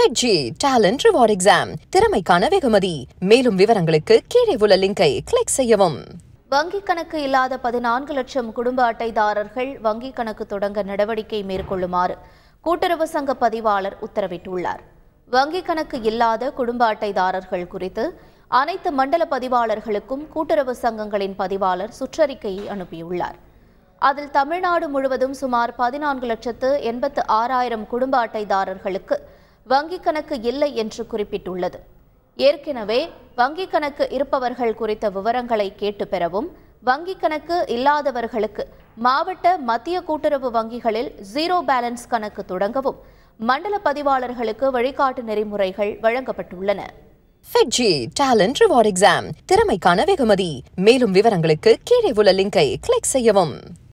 FETG Talent Reward Exam திறமைக்கான வெகுமதி மேலும் விவரங்களுக்கு கீழே உள்ள லிங்கை கிளிக் செய்யவும் வங்கிக் கணக்கு இல்லாத பதினான்கு லட்சம் குடும்ப அட்டைதாரர்கள் வங்கிக் கணக்கு தொடங்க நடவடிக்கை மேற்கொள்ளுமாறு கூட்டுறவு சங்க பதிவாளர் உத்தரவிட்டுள்ளார் வங்கிக் கணக்கு இல்லாத குடும்ப அட்டைதாரர்கள் குறித்து அனைத்து மண்டல பதிவாளர்களுக்கும் கூட்டுறவு சங்கங்களின் பதிவாளர் சுற்றறிக்கையை அனுப்பியுள்ளார் அதில் தமிழ்நாடு முழுவதும் சுமார் பதினான்கு லட்சத்து எண்பத்து ஆறாயிரம் குடும்ப அட்டைதாரர்களுக்கு வங்கிக் கணக்கு இல்லை என்று குறிப்பிட்டுள்ளது ஏற்கனவே வங்கிக் கணக்கு இருப்பவர்கள் குறித்த விவரங்களை கேட்டு பெறவும் வங்கிக் கணக்கு இல்லாதவர்களுக்கு மாவட்ட மத்திய கூட்டுறவு வங்கிகளில் ஜீரோ பேலன்ஸ் கணக்கு தொடங்கவும் மண்டல பதிவாளர்களுக்கு வழிகாட்டு நெறிமுறைகள் வழங்கப்பட்டுள்ளன FETG Talent Reward Exam திறமைக்கான வெகுமதி மேலும் விவரங்களுக்கு கீழே உள்ள லிங்கை கிளிக் செய்யவும்